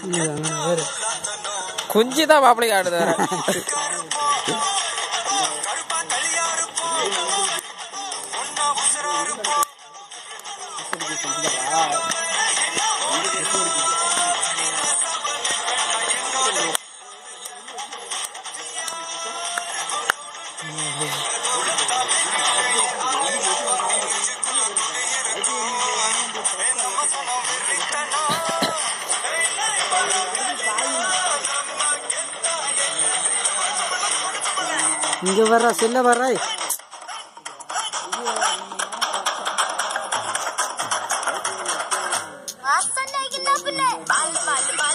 குஞ்சு தான் மாப்பிள்ளைக்கு ஆடுது வேற இங்க வர்றா செல்ல வர்றா வாசனை பிள்ளை பால் பால் பால்